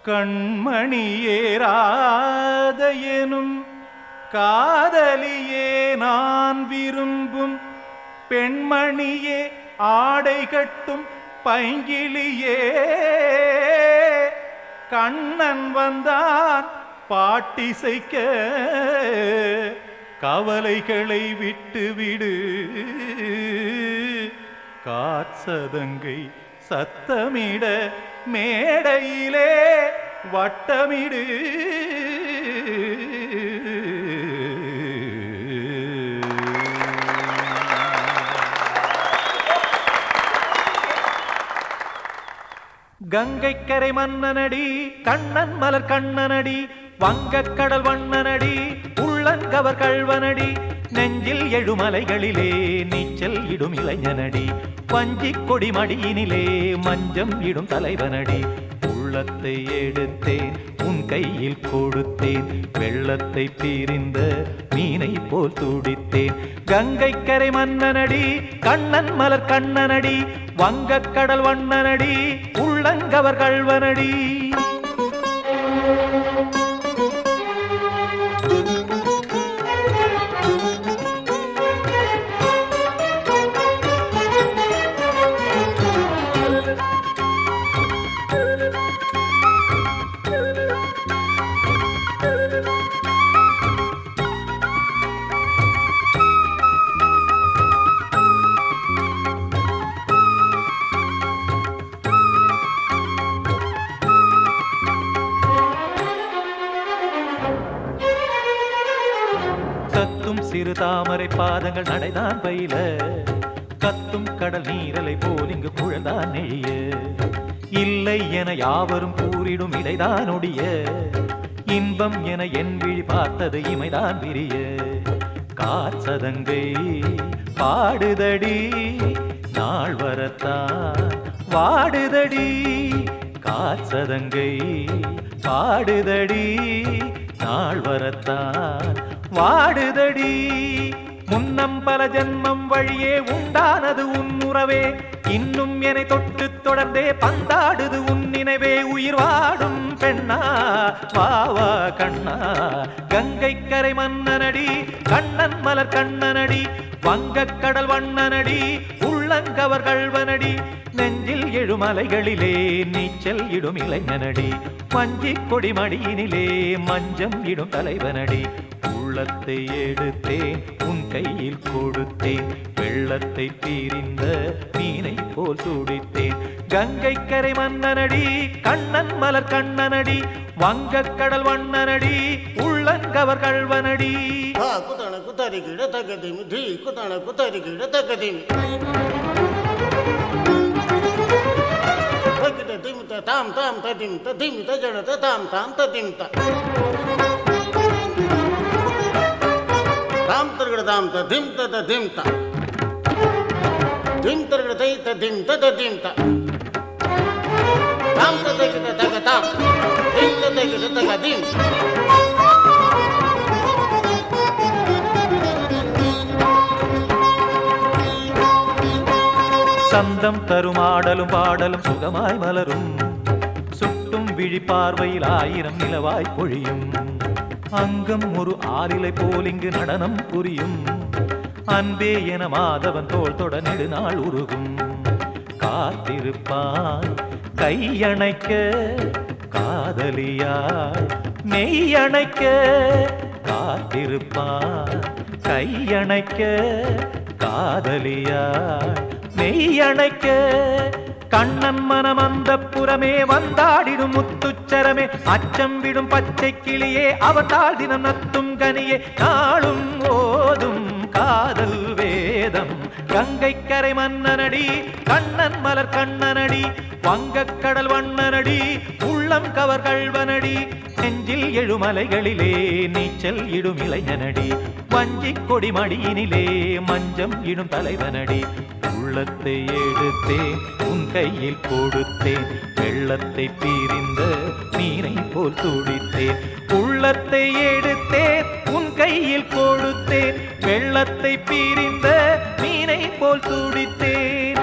கண்மணியேராத எனும் காதலியே நான் விரும்பும் பெண்மணியே ஆடை கட்டும் பைங்கிளியே கண்ணன் வந்தான் பாட்டிசைக்க கவலைகளை விட்டு விடு காற்சதங்கை சத்தமிட மேடையிலே வட்டமிடு கங்கைக்கரை மன்னனடி கண்ணன் மலர் கண்ணனடி வங்கக்கடல் வண்ணனடி உள்ளங்கவர் கழ்வனடி நெஞ்சில் எழுமலைகளிலே நீச்சல் இடும் இளைஞனடி வஞ்சிக் கொடி மடியினிலே மஞ்சம் இடும் தலைவனடி உள்ளத்தை எடுத்தேன் உன் கையில் கொடுத்தேன் வெள்ளத்தை பிரிந்த மீனை போல் துடித்தேன் கங்கைக்கரை மன்னனடி கண்ணன் மலர் கண்ணனடி வங்கக்கடல் வண்ணனடி உள்ளங்கவர் கழ்வனடி கத்தும் சிறு தாமரை பாதங்கள் நடைதான் பயில கத்தும் கடல் நீரலை போல் இங்கு குழல்தான் நெழிய இல்லை என யாவரும் கூறிடும் இடைதான் ஒடிய இன்பம் என என் விழி பார்த்தது இமைதான் விரிய காற்சதங்கை பாடுதடி நாள் வரத்தான் வாடுதடி காற்சதங்கை பாடுதடி நாள் வரத்தான் வாடுதடி முன்னம் பல ஜென்மம் வழியே உண்டானது உன் உறவே இன்னும் என்னை தொட்டு தொடர்ந்தே பந்தாடுது உன் நினைவே உயிர் வாடும் பெண்ணா வா வா கண்ணா கங்கை கரை மன்னனடி கண்ணன் மலர் கண்ணனடி வங்கக் கடல் வண்ணனடி உள்ளங்கவர் கழ்வனடி நெஞ்சில் எழுமலைகளிலே நீச்சல் இடும் இளைஞனடி வஞ்சிக் கொடி மடியினிலே மஞ்சம் இடும் தலைவனடி உள்ளத்தை எடுத்தேன் உன் கையில் கொடுத்தேன் வெள்ளத்தை பிரிந்த மீனை போல் துடித்தேன் கங்கை கரை மன்னனடி கண்ணன் மலர் கண்ணனடி வங்கக் கடல் வண்ணனடி உள்ளங்கவர் கழ்வனடி ಧಾ ಕುತಣ ಕುತರಿ ಗಿಡ ತಗದಿಮಿ ಧೀ ಕುತಣ ಕುತರಿ ಗಿಡ ತಗದಿಮಿ ತಗಿದ ದಿಮಿತ ತಾಮ್ ತಾಮ್ ತದಿಮಿತ ದಿಮಿತ ಜಡತ ತಾಮ್ ತಾಮ್ ತದಿಮಿತ ತಾಮ್ ತರ್ಗಡ ತಾಮ್ ತ ಧಿಮ್ ತದ ಧಿಮ್ ತ ಧಿಮ್ ತರ್ಗಡ ತೈ ತ ಧಿಮ್ ತದ ಧಿಮ್ ತ ತಾಮ್ ತ ತಗಿದ ತಗ ತಾಮ್ ಧಿಮ್ ತ ತಗಿದ ತಗ ಧಿಮ್ சந்தம் தரும் ஆடலும் பாடலும் சுகமாய் மலரும் சுட்டும் விழி பார்வையில் ஆயிரம் நிலவாய் பொழியும் அங்கம் ஒரு ஆலிலை போல் இங்கு நடனம் புரியும் அன்பே என மாதவன் தோள் தொட நெடுநாள் உருகும் காத்திருப்பான் கையணைக்க காதலியாய் மெய்யணைக்க காத்திருப்பான் கையணைக்க காதலியாய் மெய்யணைக்க கண்ணன் மனம் அந்த புறமே வந்தாடிடும் முத்துச்சரமே அச்சம் விடும் பச்சை கிளியே அவத்தால் தினம் நத்தும் கனியே நாளும் ஓதும் காதல் வேதம் கங்கை கரை மன்னனடி கண்ணன் மலர் கண்ணனடி வங்கக் கடல் வண்ணனடி உள்ளம் கவர் கழ்வனடி நெஞ்சில் எழுமலைகளிலே நீச்சல் இடும் இளைஞனடி வஞ்சிக் கொடி மடியினிலே மஞ்சம் இடும் தலைவனடி உள்ளத்தை எடுத்தேன் உன் கையில் கொடுத்தேன் வெள்ளத்தை பிரிந்த மீனை போல் துடித்தேன் உள்ளத்தை எடுத்தேன் உன் கையில் கொடுத்தேன் வெள்ளத்தை பிரிந்த மீனை போல் துடித்தேன்